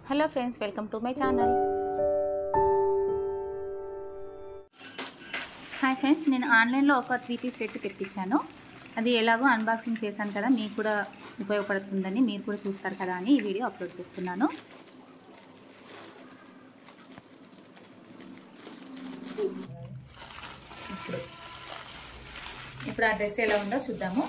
hello friends welcome to my channel hi friends నేను ఆన్లైన్లో ఒక త్రీ పీస్ సెట్ తెప్పించాను అది ఎలాగో అన్బాక్సింగ్ చేశాను కదా మీకు కూడా ఉపయోగపడుతుందని మీరు కూడా చూస్తారు కదా అని ఈ వీడియో అప్లోడ్ చేస్తున్నాను ఇప్పుడు ఇప్పుడు ఆ డ్రెస్ ఎలా ఉందో చూద్దాము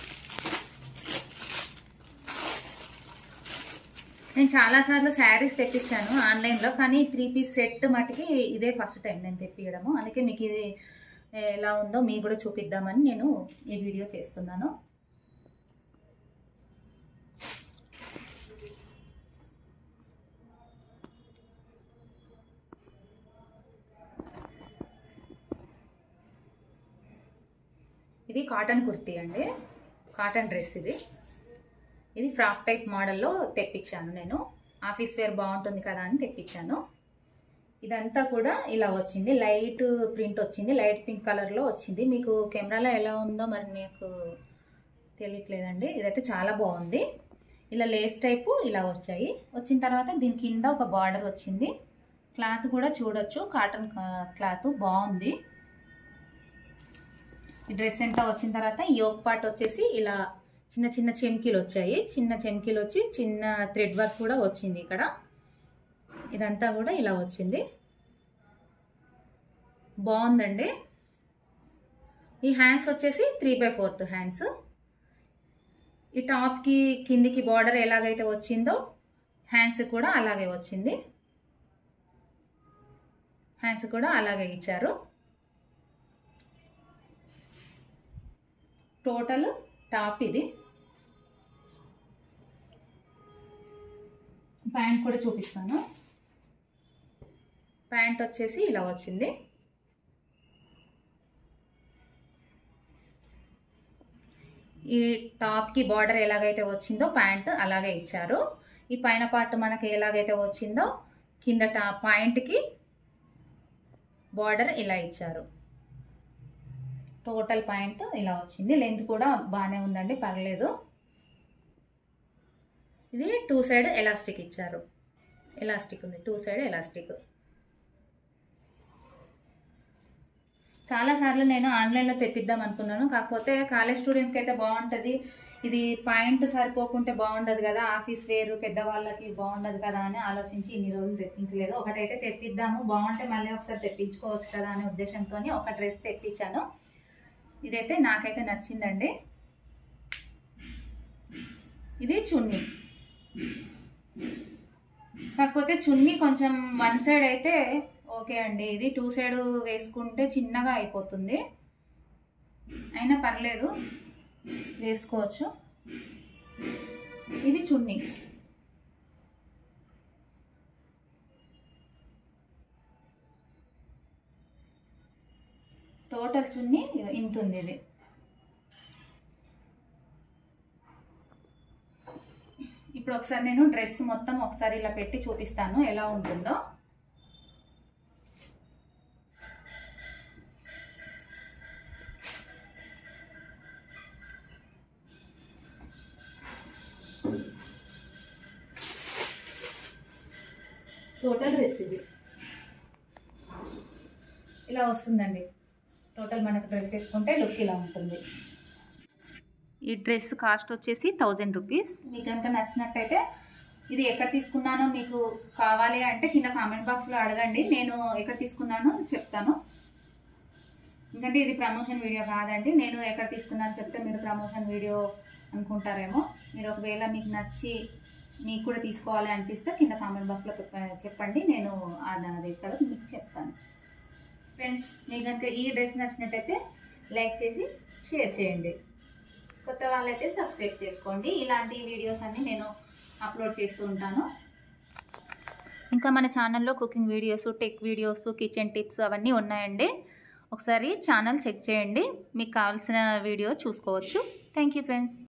నేను చాలాసార్లు శారీస్ తెప్పించాను ఆన్లైన్లో కానీ త్రీ పీస్ సెట్ మటుకి ఇదే ఫస్ట్ టైం నేను తెప్పించడము అందుకే మీకు ఇది ఎలా ఉందో మీకు కూడా చూపిద్దామని నేను ఈ వీడియో చేస్తున్నాను ఇది కాటన్ కుర్తీ అండి కాటన్ డ్రెస్ ఇది ఇది ఫ్రాక్ టైప్ మోడల్లో తెప్పించాను నేను ఆఫీస్ వేర్ బాగుంటుంది కదా అని తెప్పించాను ఇదంతా కూడా ఇలా వచ్చింది లైట్ ప్రింట్ వచ్చింది లైట్ పింక్ కలర్లో వచ్చింది మీకు కెమెరాలో ఎలా ఉందో మరి నాకు తెలియట్లేదండి ఇదైతే చాలా బాగుంది ఇలా లేస్ టైపు ఇలా వచ్చాయి వచ్చిన తర్వాత దీని కింద ఒక బార్డర్ వచ్చింది క్లాత్ కూడా చూడొచ్చు కాటన్ క్లాత్ బాగుంది ఈ డ్రెస్ ఎంత వచ్చిన తర్వాత యోక్ పార్ట్ వచ్చేసి ఇలా చిన్న చిన్న చెమ్కీలు వచ్చాయి చిన్న చెమ్కీలు వచ్చి చిన్న థ్రెడ్ వర్క్ కూడా వచ్చింది ఇక్కడ ఇదంతా కూడా ఇలా వచ్చింది బాగుందండి ఈ హ్యాండ్స్ వచ్చేసి త్రీ బై ఫోర్త్ హ్యాండ్స్ ఈ టాప్కి కిందికి బార్డర్ ఎలాగైతే వచ్చిందో హ్యాండ్స్ కూడా అలాగే వచ్చింది హ్యాండ్స్ కూడా అలాగే ఇచ్చారు టోటల్ టాప్ ఇది ప్యాంట్ కూడా చూపిస్తాను ప్యాంట్ వచ్చేసి ఇలా వచ్చింది ఈ టాప్కి బార్డర్ ఎలాగైతే వచ్చిందో ప్యాంట్ అలాగే ఇచ్చారు ఈ పైన పార్ట్ మనకి ఎలాగైతే వచ్చిందో కింద టా పాయింట్కి బార్డర్ ఇలా ఇచ్చారు టోటల్ పాయింట్ ఇలా వచ్చింది లెంత్ కూడా బాగానే ఉందండి పర్లేదు ఇది టూ సైడ్ ఎలాస్టిక్ ఇచ్చారు ఎలాస్టిక్ ఉంది టూ సైడ్ ఎలాస్టిక్ చాలాసార్లు నేను ఆన్లైన్లో తెప్పిద్దాం అనుకున్నాను కాకపోతే కాలేజ్ స్టూడెంట్స్కి అయితే బాగుంటుంది ఇది పాయింట్ సరిపోకుంటే బాగుండదు కదా ఆఫీస్ వేరు పెద్దవాళ్ళకి బాగుండదు కదా అని ఆలోచించి ఇన్ని రోజులు తెప్పించలేదు ఒకటైతే తెప్పిద్దాము బాగుంటే మళ్ళీ ఒకసారి తెప్పించుకోవచ్చు కదా అనే ఉద్దేశంతో ఒక డ్రెస్ తెప్పించాను ఇదైతే నాకైతే నచ్చిందండి ఇది చున్నీ కాకపోతే చున్నీ కొంచెం వన్ సైడ్ అయితే ఓకే అండి ఇది టూ సైడ్ వేసుకుంటే చిన్నగా అయిపోతుంది అయినా పర్లేదు వేసుకోవచ్చు ఇది చున్నీ టోటల్ చున్నీ ఇంత ఉంది ఇది ఇప్పుడు ఒకసారి నేను డ్రెస్ మొత్తం ఒకసారి ఇలా పెట్టి చూపిస్తాను ఎలా ఉంటుందో టోటల్ డ్రెస్ ఇది ఇలా వస్తుందండి టోటల్ మనకు డ్రెస్ వేసుకుంటే లుక్ ఇలా ఉంటుంది ఈ డ్రెస్ కాస్ట్ వచ్చేసి థౌజండ్ రూపీస్ మీకు కనుక నచ్చినట్టయితే ఇది ఎక్కడ తీసుకున్నానో మీకు కావాలి అంటే కింద కామెంట్ బాక్స్లో అడగండి నేను ఎక్కడ తీసుకున్నానో చెప్తాను ఎందుకంటే ఇది ప్రమోషన్ వీడియో కాదండి నేను ఎక్కడ తీసుకున్నాను చెప్తే మీరు ప్రమోషన్ వీడియో అనుకుంటారేమో మీరు ఒకవేళ మీకు నచ్చి మీకు కూడా తీసుకోవాలి అనిపిస్తే కింద కామెంట్ బాక్స్లో చెప్పండి నేను అది ఎక్కడ మీకు చెప్తాను ఫ్రెండ్స్ మీకు కనుక ఈ డ్రెస్ నచ్చినట్టయితే లైక్ చేసి షేర్ చేయండి కొత్త వాళ్ళైతే సబ్స్క్రైబ్ చేసుకోండి ఇలాంటి వీడియోస్ అన్నీ నేను అప్లోడ్ చేస్తూ ఉంటాను ఇంకా మన ఛానల్లో cooking videos tech videos kitchen tips అవన్నీ ఉన్నాయండి ఒకసారి ఛానల్ చెక్ చేయండి మీకు కావాల్సిన వీడియో చూసుకోవచ్చు థ్యాంక్ యూ ఫ్రెండ్స్